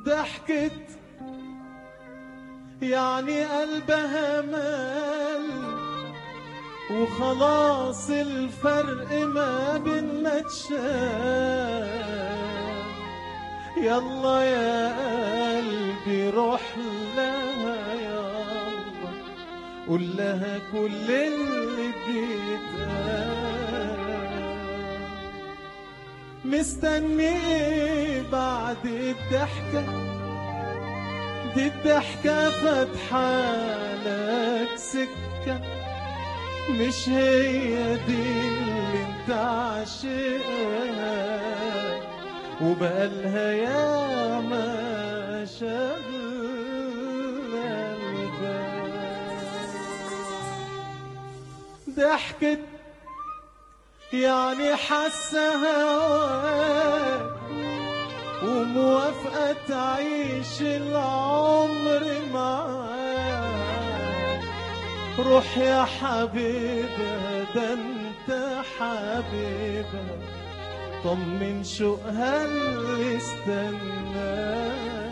ضحكت يعني قلبها مال وخلاص الفرق ما بينا اتشال يلا يا قلبي روح لها يلا قول لها كل اللي بيتقال مستني ايه بعد الضحكة دي الضحكة فاتحة لك سكة مش هي دي اللي انت عاشقها وبقالها ياما شغلة البال ضحكت يعني حاسة هواك وموافقة تعيش العمر معاك روح يا حبيبة ده انت حبيبة طمن شوقها اللي استناك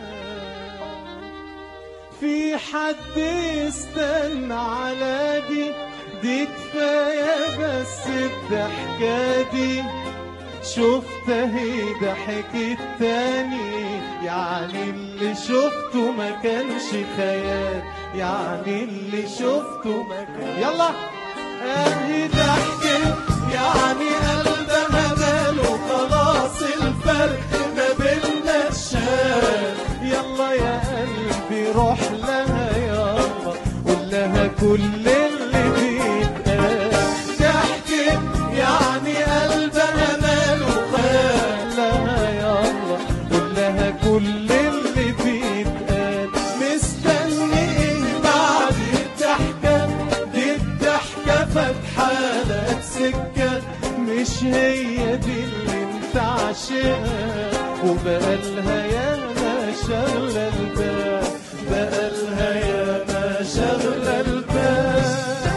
في حد يستنى على دي دي كفاية بس الضحكة دي شفت هي ضحكت تاني يعني اللي شفته ما كانش خيال يعني اللي شفته ما كان يلا اهي ضحكت يعني قلبها ماله خلاص الفرق ما بينا اتشال يلا يا قلبي روح لها يلا قول لها كل اللي بيتقال ضحكت يعني قلبها ماله خال لها يلا قول لها كل اللي بيتقال مستني ايه بعد الضحكة دي الضحكة فاتحة لك سكة مش هي دي اللي انت عاشقها وبقالها ياما شغلة البال بقالها ياما شغلة البال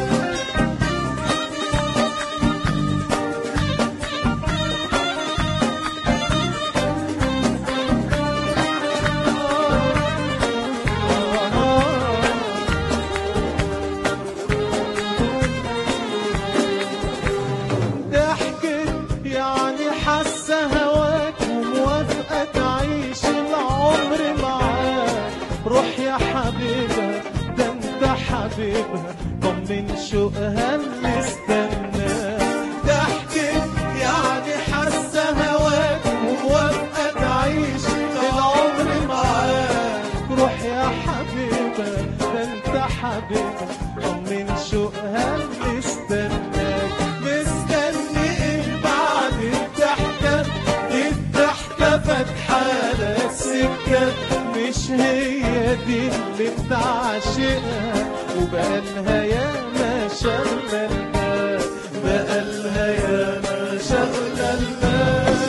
ضحكت يعني حاسة هواك وموافقة تعيش العمر معاك روح يا حبيبها ده انت حبيبها طمن شوقها اللي استناك ضحكت يعني حاسة هواك وموافقة تعيش العمر معاك روح يا حبيبها ده انت حبيبها طمن شوقها اللي استناك مستني ايه بعد الضحكة الضحكة فاتحة لك سكة مش هي دي اللي انت عاشقها وبقالها ياما شغلة البال بقالها ياما شغلة البال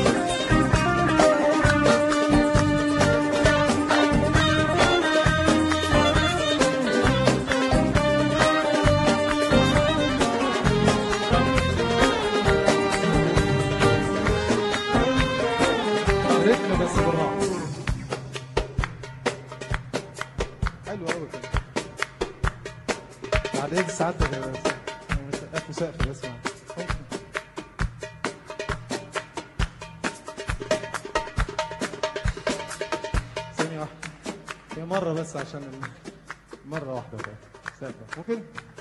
رتم بس بالراحة حلو قوي كده بعد ايه ساعات مسقف وسقف بس ثانية واحدة هي مرة بس عشان ال- مرة واحدة بقى سقف ممكن؟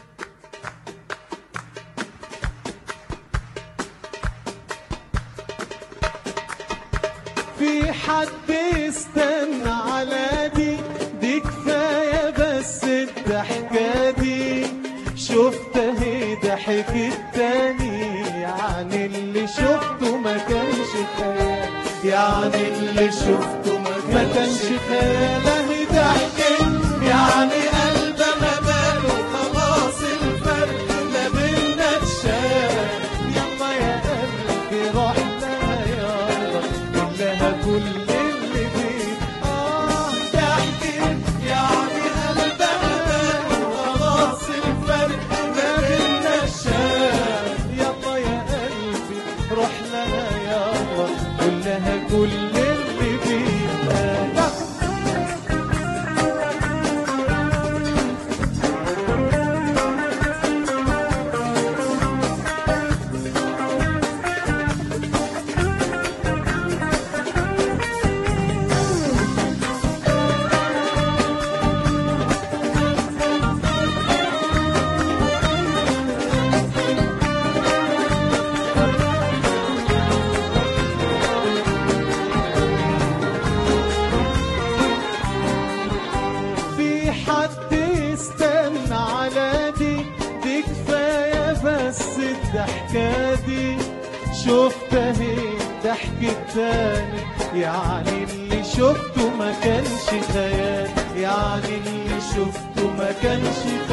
في حد يستنى على دي دي كفاية بس الضحكة دي شفت هي ضحكت تاني يعني اللي شفته ما كانش خيال يعني اللي شفته ما كانش خيال اهي ضحكت يعني قلبها ماله خلاص الفرق ما بينا اتشال يلا يا قلبي روح لها يلا قول لها كل اللي بيه اه ضحكت يعني قلبها ماله خلاص الفرق ما بينا اتشال يلا يا قلبي روح لها يلا قول لها كل اللي بيه الضحكة دي شفتها ضحكة تاني يعني اللي شفته ما كانش خيال يعني اللي شفته ما كانش